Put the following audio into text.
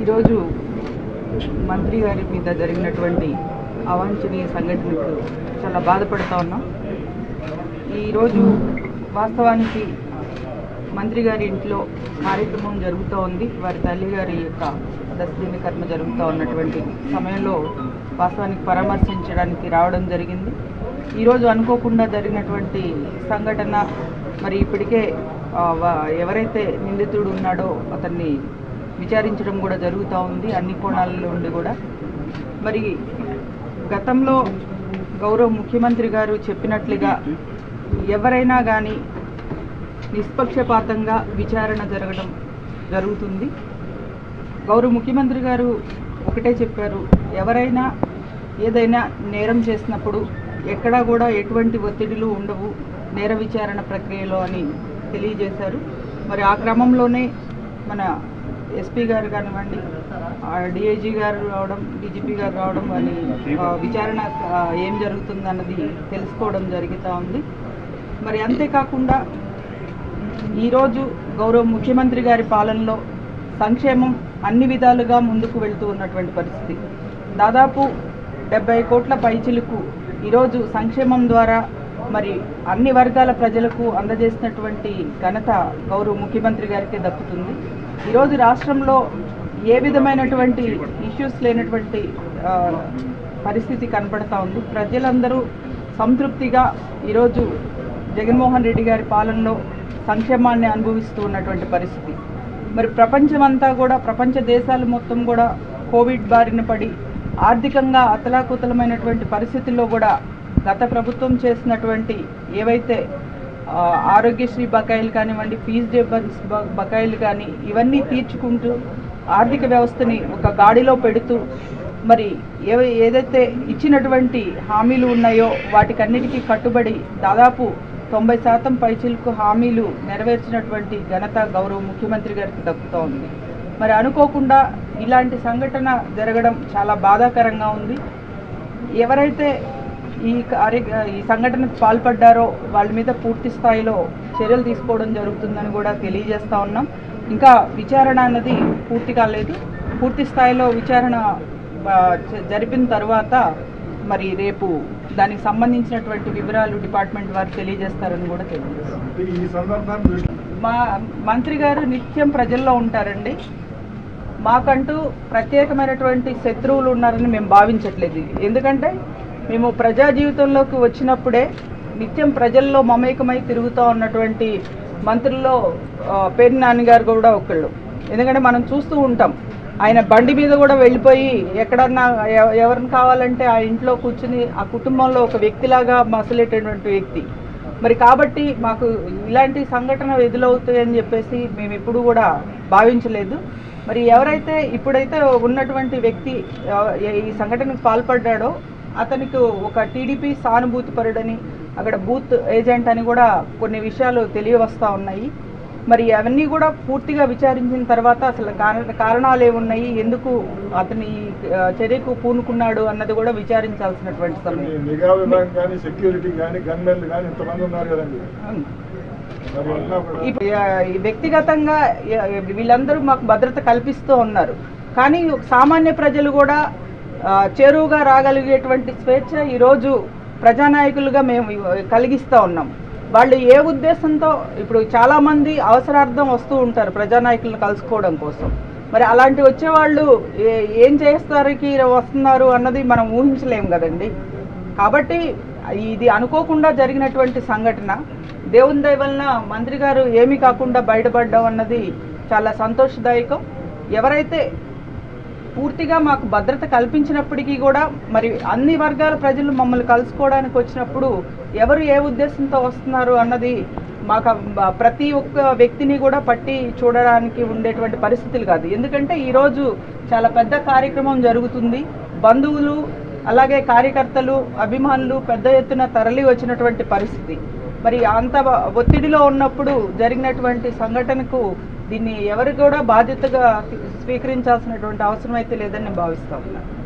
ఈరోజు మంత్రి గారి మీద జరిగినటువంటి అవాంఛనీయ సంఘటనకు చాలా బాధపడుతూ ఉన్నాం ఈరోజు వాస్తవానికి మంత్రి గారి ఇంట్లో కార్యక్రమం జరుగుతూ ఉంది వారి తల్లి గారి యొక్క దశదిన కర్మ జరుగుతూ ఉన్నటువంటి సమయంలో వాస్తవానికి పరామర్శించడానికి రావడం జరిగింది ఈరోజు అనుకోకుండా జరిగినటువంటి సంఘటన మరి ఇప్పటికే ఆ, వా- ఎవరైతే నిందితుడు ఉన్నాడో అతన్ని విచారించడం కూడా జరుగుతూ ఉంది అన్ని కోణాల నుండి కూడా మరి గతంలో గౌరవ ముఖ్యమంత్రి గారు చెప్పినట్లుగా ఎవరైనా కానీ నిష్పక్షపాతంగా విచారణ జరగడం జరుగుతుంది గౌరవ ముఖ్యమంత్రి గారు ఒకటే చెప్పారు ఎవరైనా ఏదైనా నేరం చేసినప్పుడు ఎక్కడా కూడా ఎటువంటి ఒత్తిడిలు ఉండవు నేర విచారణ ప్రక్రియలో అని తెలియజేశారు మరి ఆ క్రమంలోనే మన ఎస్పీ గారు కానివ్వండి డిఐజీ గారు రావడం డీజీపీ గారు రావడం అని ఆ, విచారణ ఆ, ఏం జరుగుతుందన్నది తెలుసుకోవడం జరుగుతూ ఉంది మరి అంతేకాకుండా ఈరోజు గౌరవ ముఖ్యమంత్రి గారి పాలనలో సంక్షేమం అన్ని విధాలుగా ముందుకు వెళ్తూ ఉన్నటువంటి పరిస్థితి దాదాపు డెబ్బై కోట్ల పైచిలకు ఈరోజు సంక్షేమం ద్వారా మరి అన్ని వర్గాల ప్రజలకు అందజేసినటువంటి ఘనత గౌరవ ముఖ్యమంత్రి గారికి దక్కుతుంది ఈరోజు రాష్ట్రంలో ఏ విధమైనటువంటి ఇష్యూస్ లేనటువంటి ఆ, పరిస్థితి కనపడతా ఉంది ప్రజలందరూ సంతృప్తిగా ఈరోజు జగన్మోహన్ రెడ్డి గారి పాలనలో సంక్షేమాన్ని అనుభవిస్తూ ఉన్నటువంటి పరిస్థితి మరి ప్రపంచమంతా కూడా ప్రపంచ దేశాలు మొత్తం కూడా కోవిడ్ బారిన పడి ఆర్థికంగా అతలాకుతలమైనటువంటి పరిస్థితుల్లో కూడా గత ప్రభుత్వం చేసినటువంటి ఏవైతే ఆ, ఆరోగ్యశ్రీ బకాయిలు కానివ్వండి ఫీజు డెబన్స్ బకాయిలు కానీ ఇవన్నీ తీర్చుకుంటూ ఆర్థిక వ్యవస్థని ఒక గాడిలో పెడుతూ మరి ఏ ఏదైతే ఇచ్చినటువంటి హామీలు ఉన్నాయో వాటికన్నిటికీ కట్టుబడి దాదాపు తొంభై శాతం పైచిలకు హామీలు నెరవేర్చినటువంటి ఘనత గౌరవ ముఖ్యమంత్రి గారికి దక్కుతూ ఉంది మరి అనుకోకుండా ఇలాంటి సంఘటన జరగడం చాలా బాధాకరంగా ఉంది ఎవరైతే ఈ కార్య ఈ సంఘటనకు పాల్పడ్డారో వాళ్ళ మీద పూర్తి స్థాయిలో చర్యలు తీసుకోవడం జరుగుతుందని కూడా తెలియజేస్తా ఉన్నాం ఇంకా విచారణ అన్నది పూర్తి కాలేదు పూర్తి స్థాయిలో విచారణ ఆ, జ- జరిపిన తర్వాత మరి రేపు దానికి సంబంధించినటువంటి వివరాలు డిపార్ట్మెంట్ వారు తెలియజేస్తారని కూడా తెలియజేస్తాం ఈ సందర్భాన్ని దృష్టి మా మంత్రి గారు నిత్యం ప్రజల్లో ఉంటారండి మాకంటూ ప్రత్యేకమైనటువంటి శత్రువులు ఉన్నారని మేము భావించట్లేదు ఎందుకంటే మేము ప్రజా జీవితంలోకి వచ్చినప్పుడే నిత్యం ప్రజల్లో మమేకమై తిరుగుతూ ఉన్నటువంటి మంత్రుల్లో ఆ, పేరు నాని గారు కూడా ఒకళ్ళు ఎందుకంటే మనం చూస్తూ ఉంటాం ఆయన బండి మీద కూడా వెళ్ళిపోయి ఎక్కడన్నా ఎవ- ఎవరిని కావాలంటే ఆ ఇంట్లో కూర్చుని ఆ కుటుంబంలో ఒక వ్యక్తిలాగా మసలేటటువంటి వ్యక్తి మరి కాబట్టి మాకు ఇలాంటి సంఘటన ఎదురవుతాయని చెప్పేసి మేము ఎప్పుడు కూడా భావించలేదు మరి ఎవరైతే ఇప్పుడైతే ఉన్నటువంటి వ్యక్తి ఆ, ఈ సంఘటనకు పాల్పడ్డాడో అతనికి ఒక టీడీపీ సానుభూతిపరుడని అక్కడ బూత్ ఏజెంట్ అని కూడా కొన్ని విషయాలు తెలియవస్తూ ఉన్నాయి మరి అవన్నీ కూడా పూర్తిగా విచారించిన తర్వాత అసలు కారణ కారణాలు ఏమున్నాయి ఎందుకు అతని ఈ, ఆ, చర్యకు పూనుకున్నాడు అన్నది కూడా విచారించాల్సినటువంటి సమయం మీ నిఘా విభాగం కానీ సెక్యూరిటీ కానీ గన్మెన్లు కానీ ఇంతమంది ఉన్నారు కదండి మరి ఉన్నా కూడా ఇప్పుడు ఆ, ఈ వ్యక్తిగతంగా ఆ, వీళ్ళందరూ మాకు భద్రత కల్పిస్తూ ఉన్నారు కానీ సామాన్య ప్రజలు కూడా ఆ, చేరువుగా రాగలిగేటువంటి స్వేచ్ఛ ఈరోజు ప్రజానాయకులుగా మేము కలిగిస్తూ ఉన్నాం వాళ్ళు ఏ ఉద్దేశంతో ఇప్పుడు చాలామంది అవసరార్థం వస్తూ ఉంటారు ప్రజానాయకులను కలుసుకోవడం కోసం మరి అలాంటి వచ్చేవాళ్ళు ఏ- ఏం చేస్తారుకి వస్తున్నారు అన్నది మనం ఊహించలేము కదండి కాబట్టి ఇది అనుకోకుండా జరిగినటువంటి సంఘటన దేవుని దయ వలన మంత్రి గారు ఏమీ కాకుండా బయటపడ్డం అన్నది చాలా సంతోషదాయకం ఎవరైతే పూర్తిగా మాకు భద్రత కల్పించినప్పటికీ కూడా మరి అన్ని వర్గాల ప్రజలు మమ్మల్ని కలుసుకోవడానికి వచ్చినప్పుడు ఎవరు ఏ ఉద్దేశంతో వస్తున్నారు అన్నది మాకు ఆ ప్రతి ఒక్క వ్యక్తిని కూడా పట్టి చూడడానికి ఉండేటువంటి పరిస్థితులు కాదు ఎందుకంటే ఈరోజు చాలా పెద్ద కార్యక్రమం జరుగుతుంది బంధువులు అలాగే కార్యకర్తలు అభిమానులు పెద్ద ఎత్తున తరలి వచ్చినటువంటి పరిస్థితి మరి అంత ఒత్తిడిలో ఉన్నప్పుడు జరిగినటువంటి సంఘటనకు దీన్ని ఎవరు కూడా బాధ్యతగా స్వీకరించాల్సినటువంటి అవసరం అయితే లేదని నేను భావిస్తా ఉన్నాను